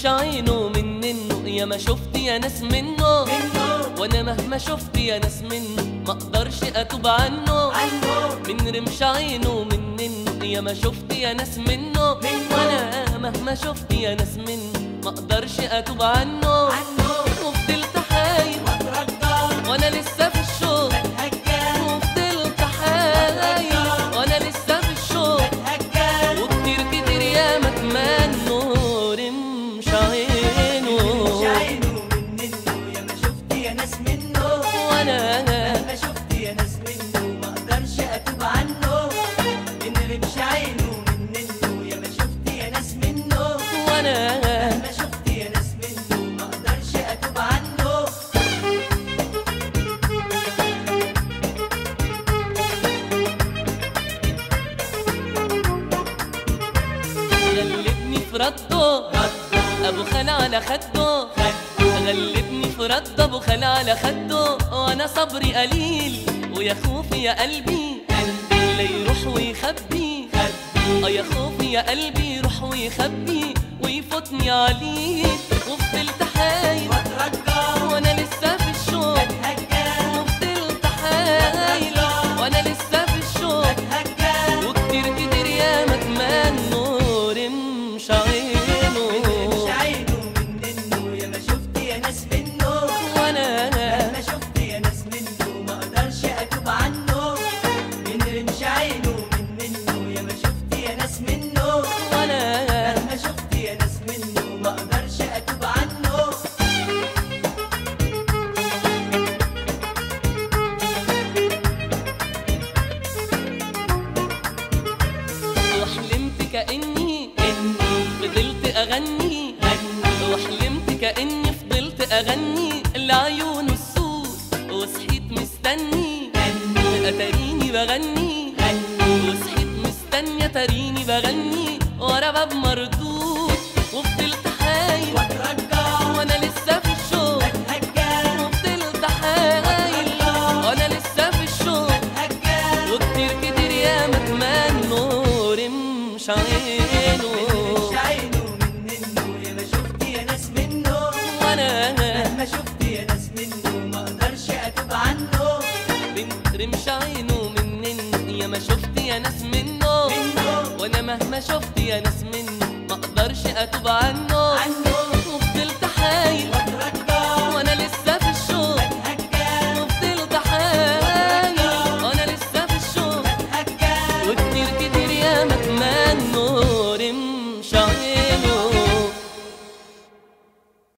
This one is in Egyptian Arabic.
رمش عينه مننه يا ما شفت يا ناس منه منه وانا مهما شفت يا ناس منه ما اقدرش اتوب عنه عنه من رمش عينه مننه يا ما شفت يا ناس منه منه. وانا مهما شفت يا ناس منه ما اقدرش اتوب عنه عنه وفضلت حايل واترجى وانا لسه في الشوق بتهجى وفضلت حايل وانا لسه في الشوق بتهجى وكتير كتير يا ما اتمنوا رمش عينه مش عينه منه يا ما شفت يا ناس منه وانا مهما شفت يا ناس منه ما اقدرش اتوب عنه من رمش عينه منه يا ما شفت يا ناس منه وانا مهما شفت يا ناس منه ما اقدرش اتوب عنه غلبني في رده ابو خال على خده غلبني في رد ابو خال على خده وانا صبري قليل ويا خوفي يا قلبي قلبي لا يروح ويخبي اه يا خوفي يا قلبي يروح ويخبي ويفوتني عليه وفضلت حايل واترجى وانا لسه في الشوق بتهجى وفضلت حايل وانا لسه في الشوق بتهجى وكتير كتير يا ما اتمنوا رمش عينه مش عينه منه يا ما شفت يا ناس منه وانا مهما شفت يا ناس منه ما اقدرش اتوب عنه من رمش عينه من منه يا ما شفت يا ناس منه وانا مهما شفت يا ناس منه ما اقدرش اتوب عنه وحلمت كاني اني فضلت اغني غني وحلمت كاني فضلت اغني لعيون السود وصحيت مستني غني اتاريني بغني غني وصحيت مستني اتاريني بغني ورا باب مردود وفضلت حايل واترجى وانا لسه في الشوق بتهجى وفضلت حايل وانا لسه في الشوق بتهجى وكتير كتير يا ما اتمنوا رمش عينه مش عينه منه يا ما شفت يا ناس منه وانا مهما شفت يا ناس منه ما اقدرش اتوب عنه بنت رمش عينه منن يا ما شفت يا ناس منه منه وانا مهما شفت يا ناس منه ما اقدرش اتوب عنه عنه